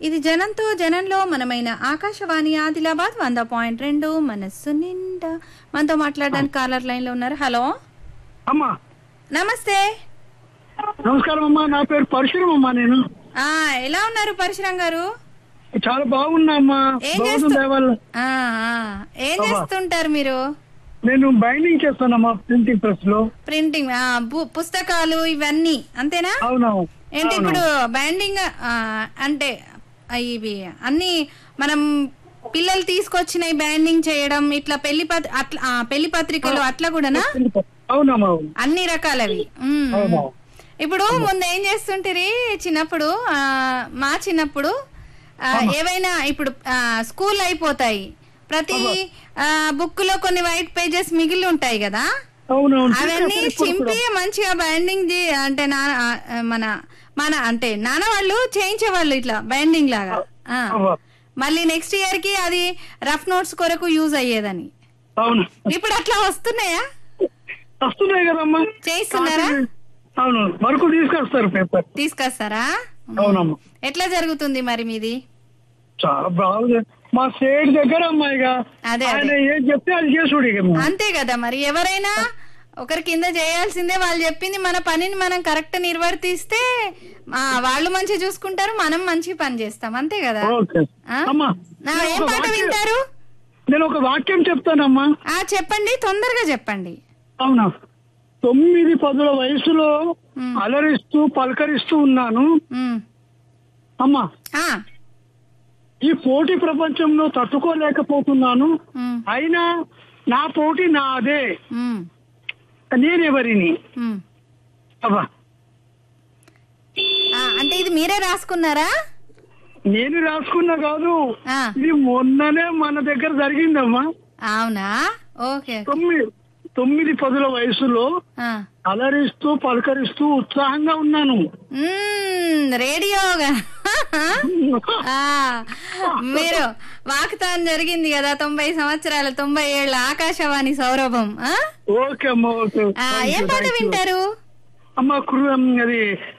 ఇది జనంతో జనంలో మనమైన ఆకాశవాణి ఆదిలాబాద్ వంద పాయింట్ రెండు మనస్సు నిండా మనతో మాట్లాడడానికి కాలర్ లైన్ లో ఉన్నారు హలో అమ్మా నమస్తే నమస్కారం అమ్మా నా పేరు పరశురం అమ్మా నేను ఆ ఎలా ఉన్నారు పరశురాం గారు చాలా బాగున్నా అమ్మా ఏం బాగుంది చేస్తు- దయ వల్ల. ఆ, ఆ. ఏం అబ్బా. చేస్తుంటారు మీరు నేను బైండింగ్ చేస్తానమ్మా ప్రింటింగ్ ప్రెస్ లో ప్రింటింగ్ ఆ, పు- పుస్తకాలు ఇవన్నీ అంతేనా అవునా ఏంటి అవును. ఇప్పుడు బైండింగ్ ఆ, అంటే ఆ, ఇవి అన్ని మనం పిల్లలు తీసుకొచ్చినవి బైండింగ్ చేయడం ఇట్లా పెళ్లి పత్ర అట్లా ఆ, పెళ్లి పత్రికలు అట్లా కూడానా అవునమ్మా అవును అన్ని రకాలవి ఉమ్. అవునా ఇప్పుడు ముందు ఏం చేస్తుంటిరి చిన్నప్పుడు ఆ, మా చిన్నప్పుడు ఆ, ఏవైనా ఇప్పుడు ఆ, స్కూల్ అయిపోతాయి ప్రతి బుక్ లో కొన్ని వైట్ పేజెస్ మిగిలి ఉంటాయి కదా అవునవును అవన్నీ ఇప్పుడు కూడా. చింపి మంచిగా బైండింగ్ అంటే నాన్న ఆ, మన మన అంటే నాన్న వాళ్ళు చేయించేవాళ్ళు ఇట్లా బైండింగ్ లాగా ఆ. అవ్వ. మళ్ళీ నెక్స్ట్ ఇయర్ కి అది రఫ్ నోట్స్ కొరకు యూజ్ అయ్యేదని అవును ఇప్పుడు అట్లా వస్తున్నాయా వస్తున్నాయి కదమ్మా చేయిస్తున్నారా అవును వరకు తీసుకొస్తారు పేపర్ తీసుకొస్తారా అవునమ్మా ఎట్లా జరుగుతుంది మరి మీది చాలా బాగుంది మా స్టేట్ దగ్గర అమ్మా ఇక అదే, ఆయన ఏం చెప్తే అది చేసుడు ఇక మేము. అంతే కదా మరి ఎవరైనా ఒకరి కింద చేయాల్సిందే వాళ్ళు చెప్పింది మన పనిని మనం కరెక్ట్ నిర్వర్తిస్తే ఆ, వాళ్ళు మంచిగా చూసుకుంటారు మనం మంచి పని చేస్తాం అంతే కదా ఓకే ఆ? అమ్మా నా నేను ఏం ఒక పాట వాక్యం- వింటారు నేను ఒక వాక్యం చెప్తానమ్మా ఆ చెప్పండి తొందరగా చెప్పండి అవునా తొమ్మిది పదుల వయసులో మ్. అలరిస్తూ పలకరిస్తూ ఉన్నాను ఉమ్. అమ్మా ఆ, ఈ పోటీ ప్రపంచంలో తట్టుకోలేకపోతున్నాను ఉమ్, అయినా నా పోటీ నాదే ఉమ్, నేనెవరిని ఉమ్. అవ్వా ఆ, అంటే ఇది మీరే రాసుకున్నారా నేను రాసుకున్నా కాదు ఆ, ఇది మొన్ననే మన దగ్గర జరిగిందమ్మా అవునా ఓకే తొమ్మిది తొమ్మిది పదుల వయసులో ఆ. అలరిస్తూ పలకరిస్తూ ఉత్సాహంగా ఉన్నాను మ్మ్, రేడియోగా ఆ, మీరు వాకుతాన్ జరిగింది కదా తొంభై సంవత్సరాల తొంభై ఏళ్ళ ఆకాశవాణి సౌరభం ఆ? ఓకే అమ్మా ఓకే ఆ, ఏం పాట వింటారు అమ్మా కృ అది